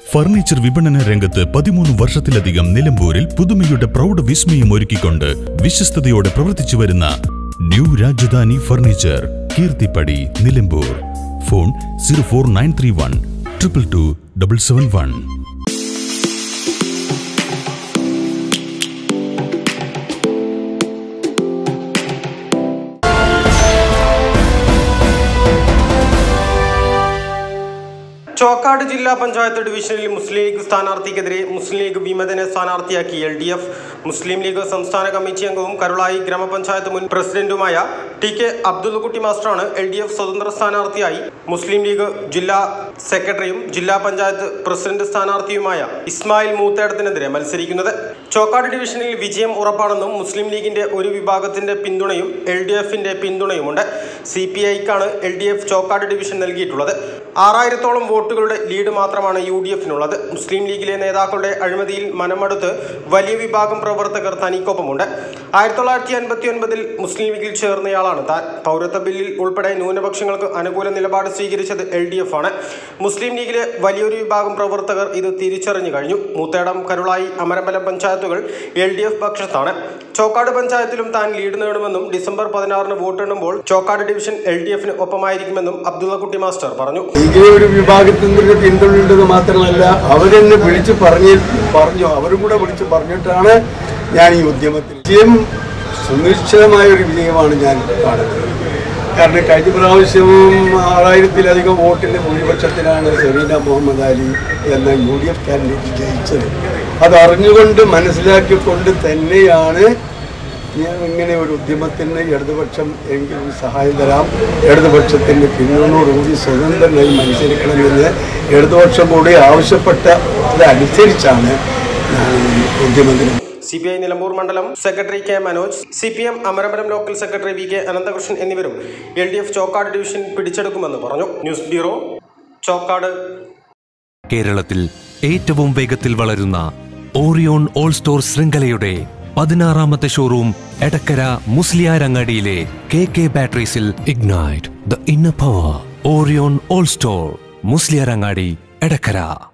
furniture വിപണന രംഗത്ത് പതിമൂന്ന് വർഷത്തിലധികം നിലമ്പൂരിൽ പുതുമയുടെ പ്രൗഢ വിസ്മയം ഒരുക്കിക്കൊണ്ട് വിശ്വസ്തയോടെ പ്രവർത്തിച്ചു വരുന്ന new Rajdhani furniture Keerthippadi Nilambur phone zero four nine three one triple two double seven one Chokkad ജില്ലാ പഞ്ചായത്ത് ഡിവിഷനിൽ മുസ്ലിം ലീഗ് സ്ഥാനാർത്ഥിക്കെതിരെ മുസ്ലിം ലീഗ് വിമതനെ സ്ഥാനാർത്ഥിയാക്കി L D F Muslim League സംസ്ഥാന കമ്മിറ്റി അംഗവും കരുളായി ഗ്രാമപഞ്ചായത്ത് മുൻ പ്രസിഡന്റുമായ ടി കെ അബ്ദുൽകുട്ടി മാസ്റ്ററാണ് എൽ ഡി എഫ് സ്വതന്ത്ര സ്ഥാനാർത്ഥിയായി മുസ്ലിം ലീഗ് ജില്ലാ സെക്രട്ടറിയും ജില്ലാ പഞ്ചായത്ത് പ്രസിഡന്റ് സ്ഥാനാർത്ഥിയുമായ ഇസ്മായിൽ മൂത്തേടത്തിനെതിരെ മത്സരിക്കുന്നത് ചോക്കാട് ഡിവിഷനിൽ വിജയം ഉറപ്പാണെന്നും മുസ്ലിം ലീഗിന്റെ ഒരു വിഭാഗത്തിന്റെ പിന്തുണയും എൽ ഡി എഫിന്റെ പിന്തുണയുമുണ്ട് സി പി ഐക്കാണ് L D F Chokkad division നൽകിയിട്ടുള്ളത് ആറായിരത്തോളം വോട്ടുകളുടെ ലീഡ് മാത്രമാണ് യു ഡി എഫിനുള്ളത് മുസ്ലിം ലീഗിലെ നേതാക്കളുടെ അഴിമതിയിൽ മനമടുത്ത് വലിയ വിഭാഗം പ്രവർത്തകർ തനിക്കൊപ്പമുണ്ട് ആയിരത്തി തൊള്ളായിരത്തി അൻപത്തി ഒൻപതിൽ മുസ്ലിം ലീഗിൽ ചേർന്നയാളാണ് താൻ പൗരത്വ ബില്ലിൽ ഉൾപ്പെടെ ന്യൂനപക്ഷങ്ങൾക്ക് അനുകൂല നിലപാട് സ്വീകരിച്ചത് എൽ ഡി എഫ് ആണ് മുസ്ലിം ലീഗിലെ വലിയൊരു വിഭാഗം പ്രവർത്തകർ ഇത് തിരിച്ചറിഞ്ഞു കഴിഞ്ഞു മൂത്തേടം കരുളായി അമരമ്പലം പഞ്ചായത്തുകൾ എൽ ഡി എഫ് പക്ഷത്താണ് ചോക്കാട് പഞ്ചായത്തിലും താൻ ലീഡ് നേടുമെന്നും ഡിസംബർ പതിനാറിന് വോട്ടെണ്ണുമ്പോൾ ചോക്കാട് ഡിവിഷൻ എൽ ഡി എഫിന് ഒപ്പമായിരിക്കുമെന്നും അബ്ദുള്ളക്കുട്ടി മാസ്റ്റർ പറഞ്ഞു ലീഗിലെ ഒരു വിഭാഗത്തിൽ നിന്ന് പിന്തുണയുണ്ടെന്ന് മാത്രമല്ല അവരെന്നെ വിളിച്ച് പറഞ്ഞ് പറഞ്ഞു അവരും കൂടെ വിളിച്ച് പറഞ്ഞിട്ടാണ് ഞാൻ ഈ ഉദ്യമത്തിൽ വിജയം സുനിശ്ചിതമായ ഒരു വിജയമാണ് ഞാൻ കാണുന്നത് കാരണം കഴിഞ്ഞ പ്രാവശ്യവും ആറായിരത്തിലധികം വോട്ടിൻ്റെ ഭൂരിപക്ഷത്തിനാണ് സെറീന മുഹമ്മദ് അലി എന്ന യു ഡി എഫ് കാൻഡിഡേറ്റ് ജയിച്ചത് അത് അറിഞ്ഞുകൊണ്ട് മനസ്സിലാക്കിക്കൊണ്ട് തന്നെയാണ് ഞാൻ ഇങ്ങനെ ഒരു ഉദ്യമത്തിന് ഇടതുപക്ഷം എനിക്ക് ഒരു സഹായം തരാം ഇടതുപക്ഷത്തിൻ്റെ പിന്തുണയോടുകൂടി സ്വതന്ത്രനായി മത്സരിക്കണമെന്ന് ഇടതുപക്ഷം കൂടി ആവശ്യപ്പെട്ടതനുസരിച്ചാണ് ഞാൻ ഈ ഉദ്യമത്തിന് സി പി ഐ നിലമ്പൂർ മണ്ഡലം secretary K Manoj C P M Amarapuram local secretary V K Ananthakrishnan എന്നിവരും L D F Chokkad division പിടിച്ചെടുക്കുമെന്ന് പറഞ്ഞു ന്യൂസ് ബ്യൂറോ ചോക്കാട് കേരളത്തിൽ ഏറ്റവും വേഗത്തിൽ വളരുന്ന ഓറിയോൺ ഓൾ സ്റ്റോർ ശൃംഖലയുടെ പതിനാറാമത്തെ ഷോറൂം എടക്കര മുസ്ലിയാരങ്ങാടിയിലെ കെ കെ ബാറ്ററീസിൽ ignite the inner power Orion all store Musliyarangadi Edakkara